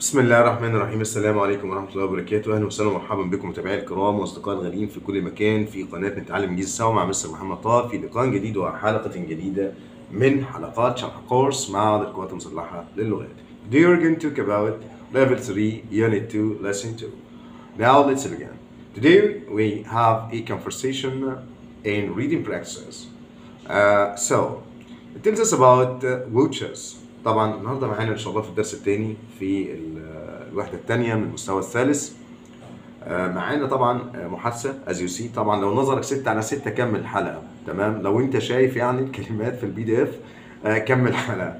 بسم الله الرحمن الرحيم السلام عليكم ورحمة الله وبركاته أهلا وسهلا ومرحبا بكم متابعي الكرام وأصدقائي الغاليين في كل مكان في قناة نتعلم إنجليزي سوا مع مستر محمد طه في لقاء جديد وحلقة جديدة من حلقات شرح كورس مع القوات المسلحة للغات. Today we're going to talk about level 3 unit 2 lesson 2. Now let's begin. Today we have a conversation in reading practices. Uh, so it tells us about uh, watches. طبعا النهارده معانا ان شاء الله في الدرس الثاني في ال- الوحده الثانيه من المستوى الثالث آه، معانا طبعا آه، محادثه از يو سي طبعا لو نظرك 6 على 6 كمل الحلقه تمام لو انت شايف يعني الكلمات في البي دي اف كمل الحلقه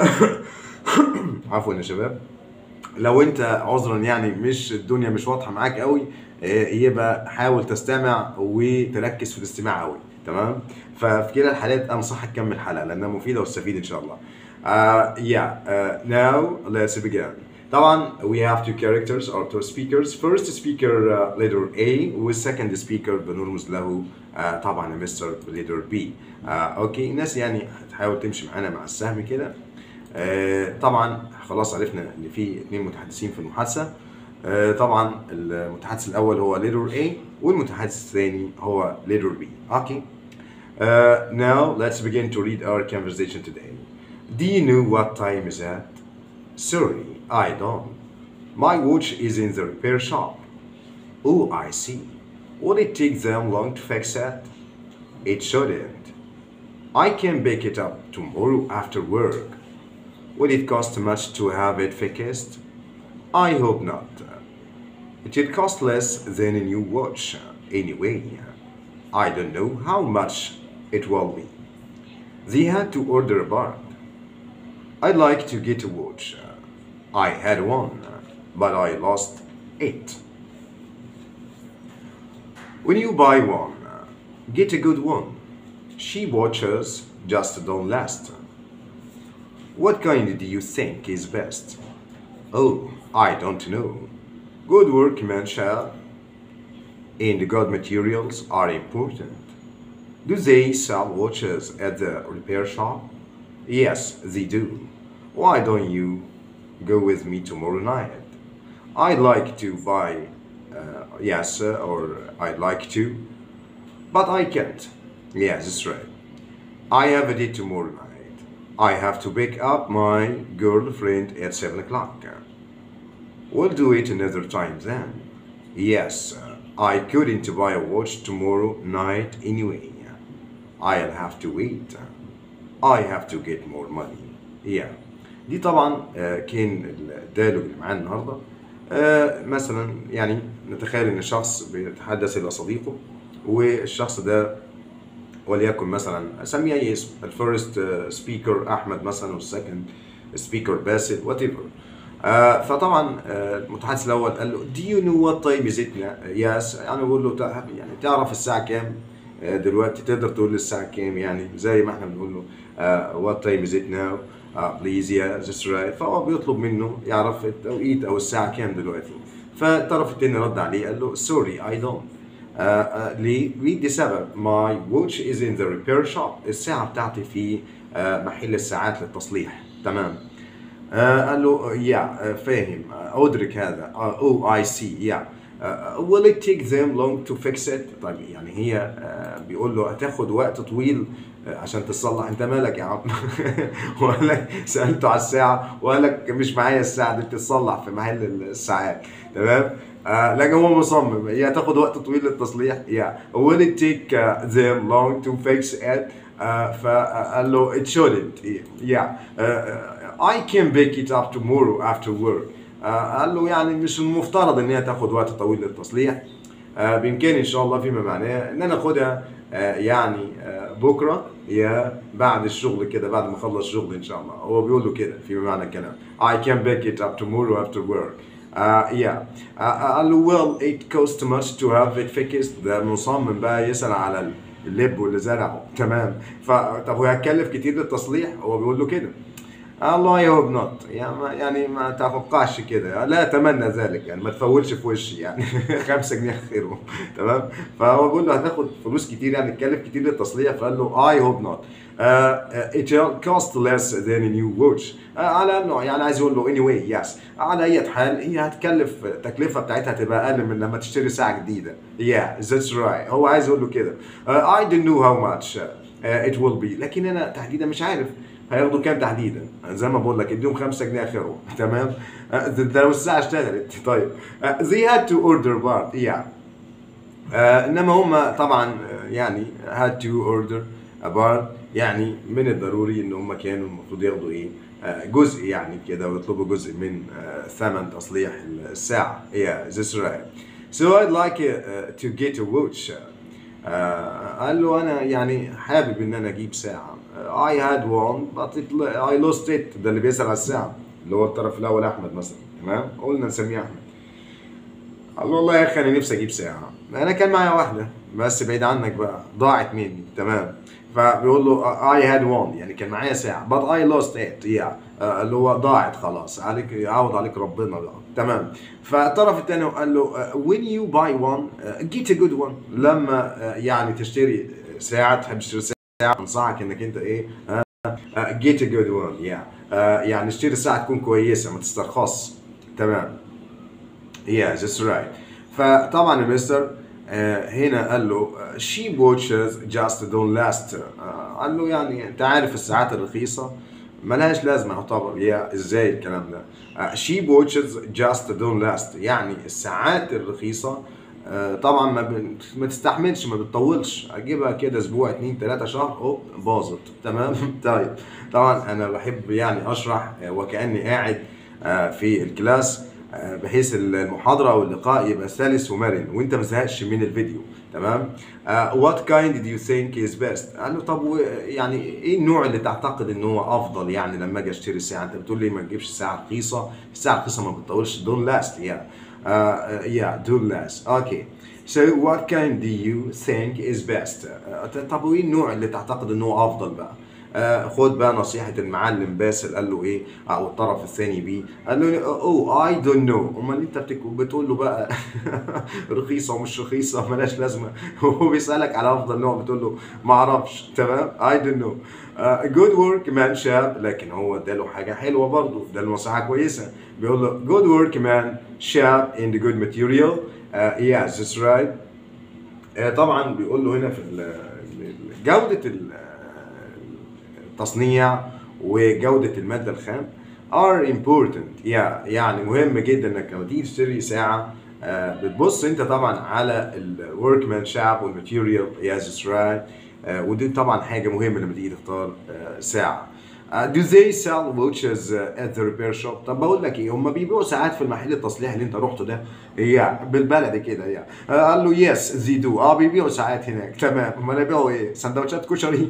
عفوا يا شباب لو انت عذرا يعني مش الدنيا مش واضحه معاك قوي آه، يبقى حاول تستمع وتركز في الاستماع قوي تمام ففي كلا الحالات انصحك تكمل الحلقه لانها مفيده وتستفيد ان شاء الله uh, yeah uh, now let's begin طبعا we have two characters or two speakers first speaker uh, letter A والsecond speaker بنرمز له uh, طبعا مستر letter B uh, اوكي الناس يعني هتحاول تمشي معانا مع السهم كده آه، طبعا خلاص عرفنا ان في اثنين متحدثين في المحادثه آه، طبعا المتحدث الاول هو leader A والمتحدث الثاني هو leader B اوكي Uh, now let's begin to read our conversation today. Do you know what time is it? Sorry, I don't. My watch is in the repair shop. Oh, I see. Will it take them long to fix it? It shouldn't. I can pick it up tomorrow after work. Will it cost much to have it fixed? I hope not. It will cost less than a new watch anyway. I don't know how much it will be. They had to order a part. I'd like to get a watch. I had one, but I lost it. When you buy one, get a good one. Cheap watches just don't last. What kind do you think is best? Oh, I don't know. Good workmanship and good materials are important. Do they sell watches at the repair shop? Yes, they do. Why don't you go with me tomorrow night? I'd like to buy, uh, yes, uh, or I'd like to, but I can't. Yes, that's right. I have a date tomorrow night. I have to pick up my girlfriend at 7 o'clock. We'll do it another time then. Yes, uh, I couldn't buy a watch tomorrow night anyway. I'll have to wait. I have to get more money. Yeah. دي طبعا آه، كان الديالوج اللي معانا النهارده آه، مثلا يعني نتخيل ان شخص بيتحدث الى صديقه والشخص ده وليكن مثلا اسميه اي اسم الفيرست سبيكر احمد مثلا والسكند سبيكر باسل وات ايفر فطبعا آه، المتحدث الاول قال له do you know what time is it yes يعني بقول له تع- يعني تعرف الساعه كام آه، دلوقتي تقدر تقول لي الساعه كام يعني زي ما احنا بنقول له آه، what time is it now آه، please yeah that's right فهو بيطلب منه يعرف التوقيت او الساعه كام دلوقتي فالطرف التاني رد عليه قال له sorry I don't آه، آه، ليه؟ ليه سبب my watch is in the repair shop الساعة بتاعتي في آه، محل الساعات للتصليح تمام آه، قال له يا فاهم آه، أدرك هذا أو أي سي يا will it take them long to fix it طيب يعني هي آه، بيقول له هتاخد وقت طويل آه، عشان تصلح انت مالك يا عم وقال لك سالته على الساعه وقال لك مش معايا الساعه دي بتتصلح في محل الساعات تمام آه لكن هو مصمم هي هتاخد وقت طويل للتصليح يا will it take uh, them long to fix it آه فقال له it shouldn't yeah uh, I can pick it up tomorrow after work آه قال له يعني مش المفترض ان هي تاخد وقت طويل للتصليح آه بامكاني ان شاء الله فيما معناه ان انا اخدها آه يعني آه بكره يا بعد الشغل كده بعد ما اخلص شغل ان شاء الله هو بيقول له كده فيما معنى الكلام I can pick it up tomorrow after work آه yeah آه قال له well it costs much to have it fixed ده مصمم بقى يسأل على اللب واللي زرعه تمام فطب هو هيتكلف كتير للتصليح هو بيقول له كده الله يا هوب نوت يعني ما, يعني ما توقعش كده لا اتمنى ذلك يعني ما تفولش في وشي يعني خمسة جنيه خيرهم تمام فهو بيقول له هتاخد فلوس كتير يعني تكلف كتير للتصليح فقال له اي هوب نوت uh, it'll cost less than a new watch uh, على انه يعني عايز يقول له anyway yes على اي حال هي هتكلف التكلفه بتاعتها تبقى اقل من لما تشتري ساعه جديده yeah that's right هو عايز يقول له كده uh, I don't know how much uh, it will be لكن انا تحديدا مش عارف هياخدوا كام تحديدا زي ما بقول لك اديهم 5 جنيه اخرهم تمام آه، ده ده لو الساعه اشتغلت طيب آه، they had to order part yeah آه، انما هم طبعا آه، يعني had to order a bar يعني من الضروري ان هم كانوا المفروض ياخدوا ايه آه، جزء يعني كده ويطلبوا جزء من آه، ثمن تصليح الساعة yeah this right so I'd like uh, to get a watch آه، قال له انا يعني حابب ان انا اجيب ساعة I had one but it, I lost it ده اللي بيسأل على الساعة اللي هو الطرف الاول احمد مثلا تمام قلنا نسميه احمد قال له والله يا اخي انا نفسي اجيب ساعه انا كان معايا واحده بس بعيد عنك بقى ضاعت مني تمام فبيقول له I had one يعني كان معايا ساعه but I lost it yeah آه، اللي هو ضاعت خلاص عليك يعوض عليك ربنا بقى تمام فالطرف الثاني قال له آه، when you buy one آه، get a good one لما آه، يعني تشتري ساعه تحب تشتري ساعه انصحك انك انت ايه آه، آه، get a good one yeah آه، يعني اشتري ساعه تكون كويسه ما تسترخص تمام Yeah, that's right. فطبعا المستر آه، هنا قال له آه، cheap watches just don't last آه، قال له يعني انت عارف الساعات الرخيصة ملهاش لازمة يعتبر يا ازاي الكلام ده آه، cheap watches just don't last يعني الساعات الرخيصة آه، طبعا ما, ب... ما تستحملش ما بتطولش اجيبها كده اسبوع اتنين تلاتة شهر اوب باظت تمام طيب طبعا انا بحب يعني اشرح آه، وكاني قاعد آه، في الكلاس آه، بحيث المحاضره او اللقاء يبقى سلس ومرن وانت ما تزهقش من الفيديو تمام وات كايند دو يو ثينك از بيست قال له طب و- يعني ايه النوع اللي تعتقد ان هو افضل يعني لما اجي اشتري ساعه انت بتقول لي ما تجيبش ساعه رخيصه الساعه الرخيصه ما بتطولش دون لاست يا يا دون لاست اوكي So what kind do you think is best؟ آه، طب وايه النوع اللي تعتقد انه هو افضل بقى؟ آه، خد بقى نصيحة المعلم باسل قال له ايه او الطرف الثاني بيه قال له اوه اي دونت نو امال انت بتك- بتقول له بقى رخيصة ومش رخيصة ملاش لازمة هو بيسألك على افضل نوع بتقول له ما اعرفش تمام اي دونت نو جود ورك مان شاب لكن هو اداله حاجة حلوة برضه اداله نصيحة كويسة بيقول له جود ورك مان شاب in the good material uh, yes that's right آه، طبعا بيقول له هنا في ال- ال- جودة ال- التصنيع وجودة المادة الخام are important yeah, يعني مهم جدا انك لما تيجي تشتري ساعة آه، بتبص انت طبعا على الوركمان شاب والماتيريال yes that's right آه، ودي طبعا حاجة مهمة لما تيجي تختار آه، ساعة Uh, do they sell watches uh, at the repair shop؟ طب بقول لك ايه هم بيبيعوا ساعات في المحل التصليح اللي انت رحته ده هي بالبلدي كده يا uh, قال له يس زي دو اه بيبيعوا ساعات هناك تمام امال بيبيعوا ايه؟ سندوتشات كشري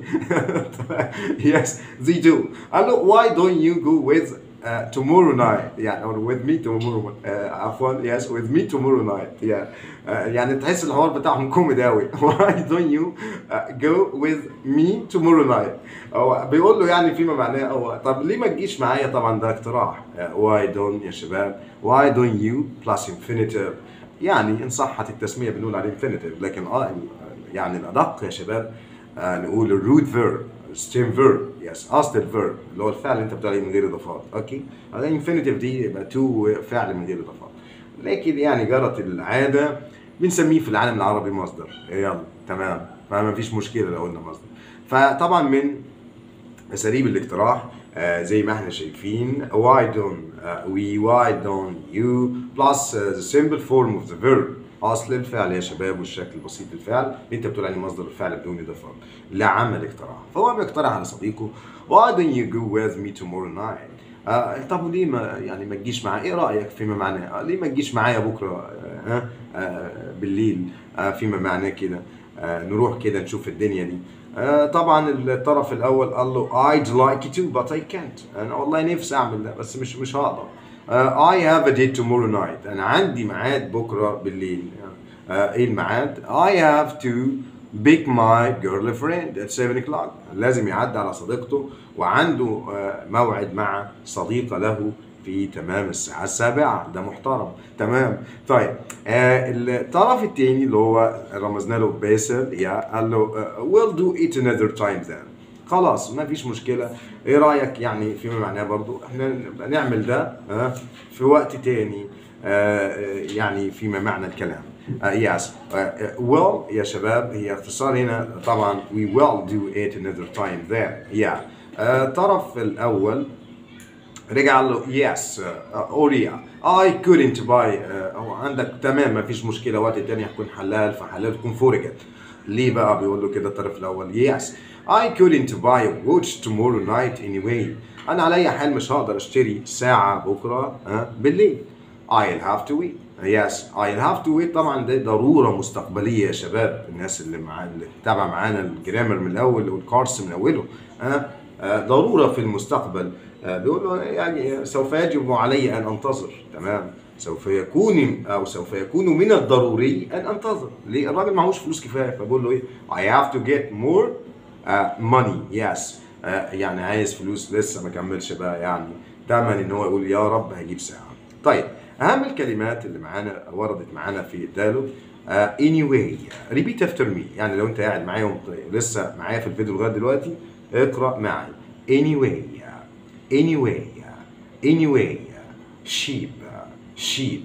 يس زي دو قال له why don't you go with uh, tomorrow night يعني or with me tomorrow uh, عفوا yes with me tomorrow night yeah. uh, يعني تحس الحوار بتاعهم كوميدي قوي why don't you uh, go with me tomorrow night هو بيقول له يعني فيما معناه هو طب ليه ما تجيش معايا طبعا ده اقتراح uh, why don't يا شباب why don't you plus infinitive يعني ان صحت التسميه بنقول عليه infinitive لكن اه يعني الادق يا شباب آه نقول الروت فيرب ستيم فيرب يس اصل الفيرب اللي هو الفعل اللي انت بتقول عليه من غير اضافات اوكي هذا انفينيتيف دي يبقى تو فعل من غير اضافات لكن يعني جرت العاده بنسميه في العالم العربي مصدر يلا تمام فما فيش مشكله لو قلنا مصدر فطبعا من اساليب الاقتراح آه زي ما احنا شايفين why don't uh, we why don't you plus uh, the simple form of the verb اصل الفعل يا شباب والشكل البسيط للفعل اللي انت بتقول عليه مصدر الفعل بدون اضافات لعمل اقتراح فهو بيقترح على صديقه why don't you go with me tomorrow night آه طب وليه ما يعني ما تجيش معايا ايه رايك فيما معناه آه ليه ما تجيش معايا بكره آه آه بالليل آه فيما معناه كده آه نروح كده نشوف الدنيا دي آه طبعا الطرف الاول قال له I'd like to but I can't انا والله نفسي اعمل ده بس مش مش هقدر آه I have a date tomorrow night انا عندي ميعاد بكره بالليل آه ايه الميعاد I have to pick my girlfriend at 7 o'clock لازم يعدي على صديقته وعنده آه موعد مع صديقة له في تمام الساعة السابعة ده محترم تمام طيب آه الطرف الثاني اللي هو رمزنا له باسل يا قال له uh, we'll do it another time then خلاص ما فيش مشكله ايه رايك يعني فيما معناه برضو احنا نبقى نعمل ده ها في وقت تاني آه، يعني فيما معنى الكلام يس well يا شباب هي اختصار هنا طبعا we will do it another time there yeah الطرف الاول رجع له يس اوريا اي كودنت باي هو عندك تمام ما فيش مشكله وقت تاني هيكون حلال فحلال تكون فرجت ليه بقى بيقول له كده الطرف الاول يس I couldn't buy a watch tomorrow night anyway انا على اي حال مش هقدر اشتري ساعه بكره ها بالليل I'll have to wait yes I'll have to wait طبعا ده ضروره مستقبليه يا شباب الناس اللي مع اللي تابع معانا الجرامر من الاول والكورس من اوله ها آه، ضروره في المستقبل آه، بيقول له يعني سوف يجب علي ان انتظر تمام سوف يكون او سوف يكون من الضروري ان انتظر ليه الراجل معهوش فلوس كفايه فبقول له ايه I have to get more uh, money yes uh, يعني عايز فلوس لسه ما كملش بقى يعني تمن ان هو يقول يا رب هجيب ساعه طيب اهم الكلمات اللي معانا وردت معانا في الديالوج uh, anyway repeat after me يعني لو انت قاعد معايا ومت- لسه معايا في الفيديو لغايه دلوقتي اقرا معي anyway anyway anyway sheep sheep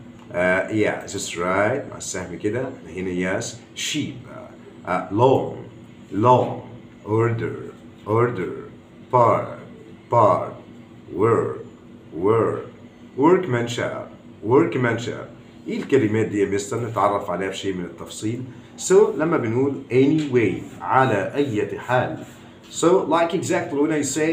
uh, yeah that's right مع السهم كده هنا yes sheep uh, long long order order park park work work workmanship workmanship ايه الكلمات دي يا مستر نتعرف عليها بشيء من التفصيل so لما بنقول anyway على اي حال so like exactly when I say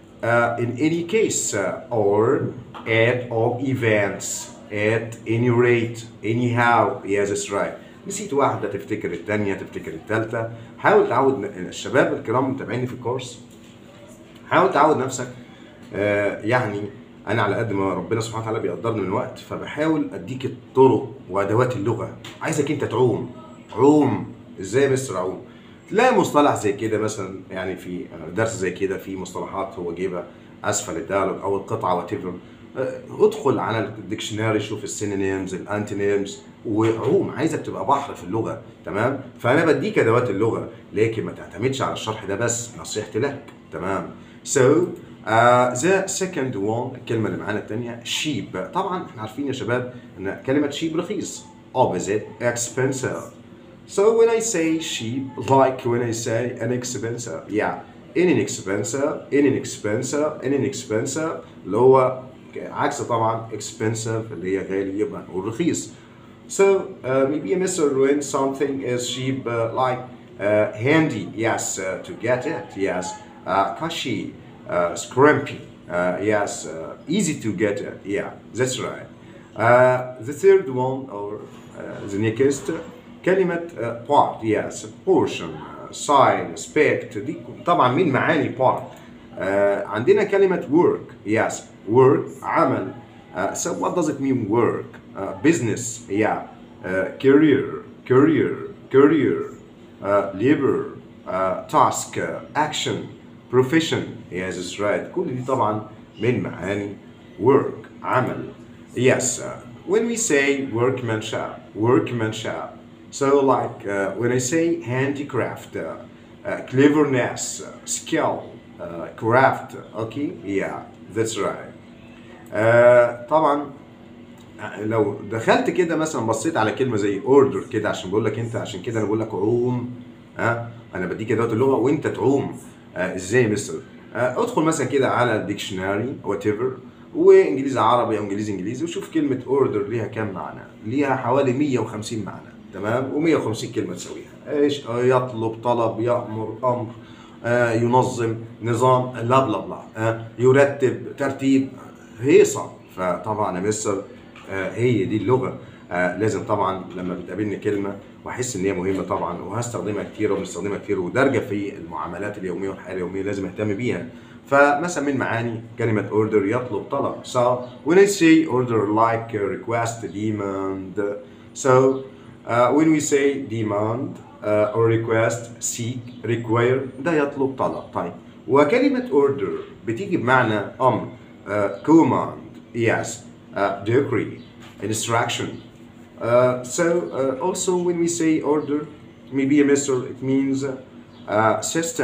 uh, in any case uh, or at all events at any rate anyhow yes that's right نسيت واحدة تفتكر الثانية تفتكر الثالثة حاول تعود الشباب الكرام متابعيني في الكورس حاول تعود نفسك آه، يعني انا على قد ما ربنا سبحانه وتعالى بيقدرني من الوقت فبحاول اديك الطرق وادوات اللغه عايزك انت تعوم عوم ازاي يا مستر اعوم تلاقي مصطلح زي كده مثلا يعني في درس زي كده في مصطلحات هو جايبها اسفل الديالوج او القطعه وات ادخل على الديكشناري شوف السينونيمز الانتونيمز وعوم عايزك تبقى بحر في اللغه تمام فانا بديك ادوات اللغه لكن ما تعتمدش على الشرح ده بس نصيحتي لك تمام so uh, the second one الكلمه اللي معانا الثانيه sheep طبعا احنا عارفين يا شباب ان كلمه sheep رخيص opposite expensive So when I say sheep, like when I say inexpensive, yeah, inexpensive, inexpensive, inexpensive اللي هو عكس طبعا expensive اللي هي غالي يبقى نقول رخيص. So uh, maybe a mister when something is cheap, uh, like uh, handy, yes, uh, to get it, yes, uh, cushy, uh, scrumpy, uh, yes, uh, easy to get it, yeah, that's right. Uh, the third one or uh, the next كلمة uh, part yes portion uh, sign aspect دي طبعا من معاني part uh, عندنا كلمة work yes work عمل uh, so what does it mean work uh, business yeah uh, career career career uh, labor uh, task uh, action profession yes that's right كل دي طبعا من معاني work عمل Yes, uh, when we say workmanship, workmanship, so like uh, when I say handicraft, uh, uh, cleverness, uh, skill, uh, craft, okay, yeah, that's right. Uh, طبعا لو دخلت كده مثلا بصيت على كلمه زي اوردر كده عشان بقول لك انت عشان كده انا بقول لك عوم ها انا بديك ادوات اللغه وانت تعوم آه ازاي يا مستر آه ادخل مثلا كده على الديكشناري وات ايفر وانجليزي عربي او انجليزي انجليزي وشوف كلمه اوردر ليها كام معنى ليها حوالي 150 معنى تمام و150 كلمه تسويها ايش آه يطلب طلب يامر امر آه ينظم نظام لا بلا بلا آه يرتب ترتيب هيصه فطبعا يا مستر آه هي دي اللغه آه لازم طبعا لما بتقابلني كلمه واحس ان هي مهمه طبعا وهستخدمها كتير وبنستخدمها كتير ودارجه في المعاملات اليوميه والحياه اليوميه لازم اهتم بيها فمثلا من معاني كلمة order يطلب طلب so when I say order like uh, request demand so uh, when we say demand uh, or request seek require ده يطلب طلب طيب وكلمة order بتيجي بمعنى أمر uh, command yes uh, decree instruction uh, so uh, also when we say order maybe a mister it means uh, system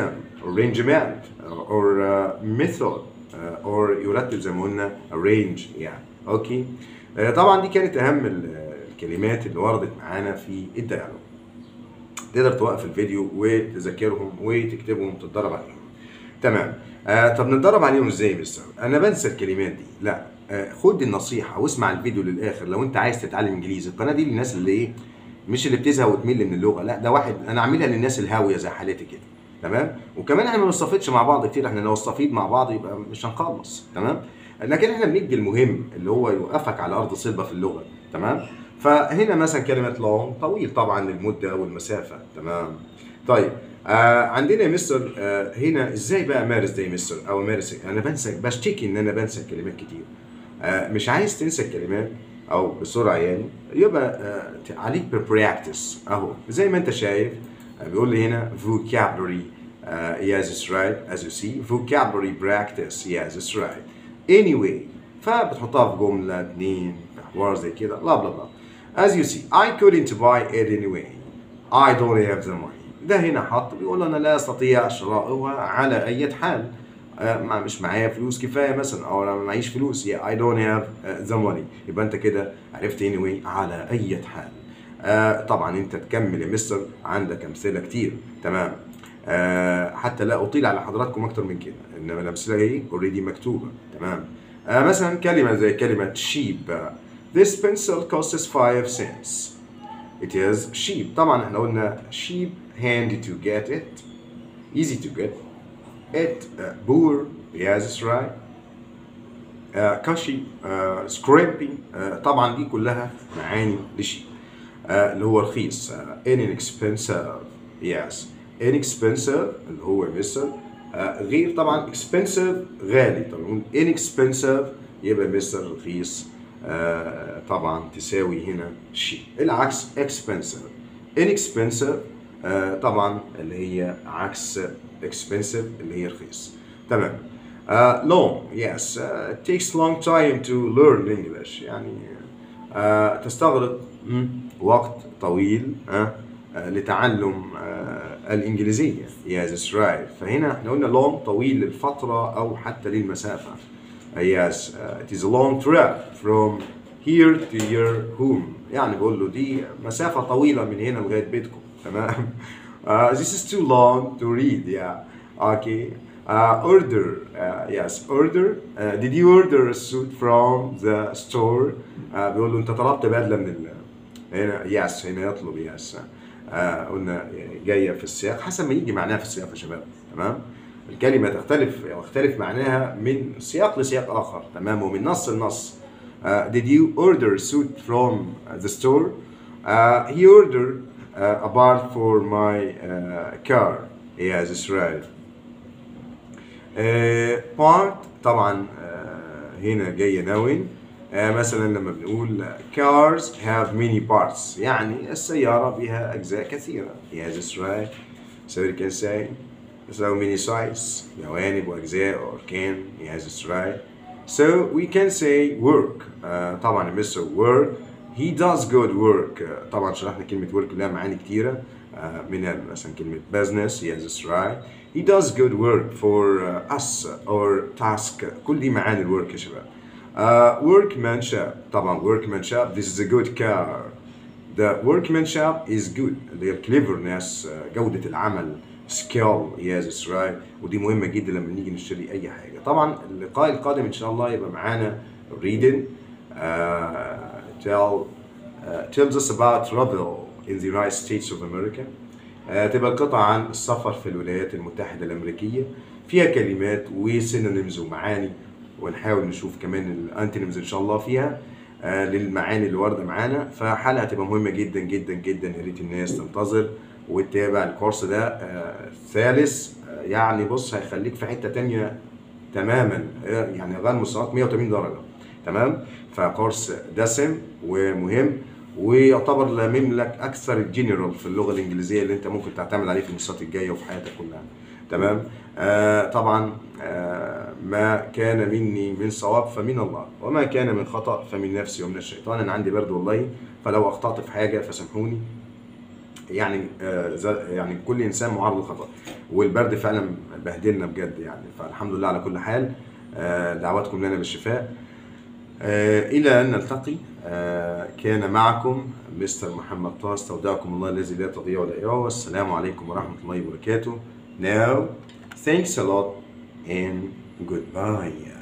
arrangement or uh, method uh, or يرتب زي ما قلنا arrange يعني اوكي آه، طبعا دي كانت اهم ال- الكلمات اللي وردت معانا في الديالوج تقدر توقف الفيديو وتذاكرهم وتكتبهم وتتدرب عليهم تمام آه طب نتدرب عليهم ازاي يا مستر انا بنسى الكلمات دي لا آه خد النصيحه واسمع الفيديو للاخر لو انت عايز تتعلم انجليزي القناه دي للناس اللي ايه مش اللي بتزهق وتمل من اللغه لا ده واحد انا عاملها للناس الهاويه زي حالتي كده تمام وكمان احنا ما بنستفيدش مع بعض كتير احنا لو استفيد مع بعض يبقى مش هنخلص تمام لكن احنا بندي المهم اللي هو يوقفك على ارض صلبه في اللغه تمام فهنا مثلا كلمه لونج طويل طبعا المده والمسافه تمام طيب آه عندنا يا مستر آه هنا ازاي بقى امارس ده يا مستر او امارس انا بنسى بشتكي ان انا بنسى كلمات كتير آه مش عايز تنسى الكلمات او بسرعه يعني يبقى آه عليك بالبراكتس اهو زي ما انت شايف آه بيقول لي هنا vocabulary uh, yes it's right as you see vocabulary practice yes it's right anyway فبتحطها في جمله اتنين في حوار زي كده لا بلا بلا as you see I couldn't buy it anyway I don't have the money ده هنا حط بيقول انا لا استطيع شرائها على اي حال آه، ما مش معايا فلوس كفايه مثلا او انا معيش فلوس yeah, I don't have uh, the money يبقى انت كده عرفت anyway على اي حال آه طبعا انت تكمل يا مستر عندك امثله كتير تمام آه حتى لا اطيل على حضراتكم اكتر من كده انما الامثله ايه اوريدي مكتوبه تمام آه مثلا كلمه زي كلمه sheep this pencil costs 5 cents it is sheep طبعا احنا قلنا sheep handy to get it easy to get it uh, poor yes it's right uh, cushy uh, scrappy uh, طبعا دي كلها معاني لشيء uh, اللي هو رخيص uh, inexpensive yes inexpensive اللي هو مستر uh, غير طبعا expensive غالي طبعا نقول inexpensive يبقى مستر رخيص uh, طبعا تساوي هنا شيء العكس expensive inexpensive uh, طبعا اللي هي عكس expensive اللي هي رخيص تمام Uh, long, yes. Uh, it takes long time to learn English. يعني uh, تستغرق مم، وقت طويل uh, uh, لتعلم uh, الإنجليزية. Yes, that's right. فهنا احنا قلنا long طويل للفترة أو حتى للمسافة. Uh, yes, uh, it is a long trip from here to your home. يعني بقول له دي مسافة طويلة من هنا لغاية بيتكم. تمام؟ Uh, this is too long to read. Yeah. Okay. Uh, order, uh, yes, order. Uh, did you order a suit from the store? Uh, بيقول له انت طلبت بدله من ال هنا يس هنا يطلب يس uh, قلنا جايه في السياق حسب ما يجي معناها في السياق يا شباب تمام الكلمه تختلف او يختلف معناها من سياق لسياق اخر تمام ومن نص لنص uh, did you order a suit from the store uh, he ordered uh, a part for my uh, car yes that's right بارت طبعا آه، هنا جايه نون آه، مثلا لما بنقول cars have many parts يعني السيارة بها أجزاء كثيرة yes that's right so we can say so many sides جوانب وأجزاء or can yes that's right so we can say work آه، طبعا Mr. work he does good work آه، طبعا شرحنا كلمة work لها معاني كتيرة آه، منها مثلا كلمة business yes that's right he does good work for uh, us or task كل دي معاني الورك يا شباب uh, workmanship طبعا workmanship this is a good car the workmanship is good اللي هي cleverness uh, جودة العمل skill yes it's right ودي مهمة جدا لما نيجي نشتري أي حاجة طبعا اللقاء القادم إن شاء الله يبقى معانا reading uh, tell uh, tells us about travel in the United States of America آه، تبقى القطعة عن السفر في الولايات المتحدة الأمريكية فيها كلمات وسينونيمز ومعاني ونحاول نشوف كمان الانتونيمز إن شاء الله فيها آه، للمعاني اللي واردة معانا فحلقة هتبقى مهمة جدا جدا جدا يا ريت الناس تنتظر وتتابع الكورس ده آه، ثالث آه، يعني بص هيخليك في حتة تانية تماما آه، يعني غير مستواك 180 درجة تمام فكورس دسم ومهم ويعتبر لامم لك اكثر الجنرال في اللغه الانجليزيه اللي انت ممكن تعتمد عليه في المستويات الجايه وفي حياتك كلها تمام آه طبعا آه ما كان مني من صواب فمن الله وما كان من خطا فمن نفسي ومن الشيطان انا عندي برد والله فلو اخطات في حاجه فسامحوني يعني آه، ز- يعني كل انسان معرض للخطا والبرد فعلا بهدلنا بجد يعني فالحمد لله على كل حال آه، دعواتكم لنا بالشفاء آه، الى ان نلتقي آه، كان معكم مستر محمد طه استودعكم الله الذي لا تضيع ودائعه والسلام عليكم ورحمه الله وبركاته now thanks a lot and goodbye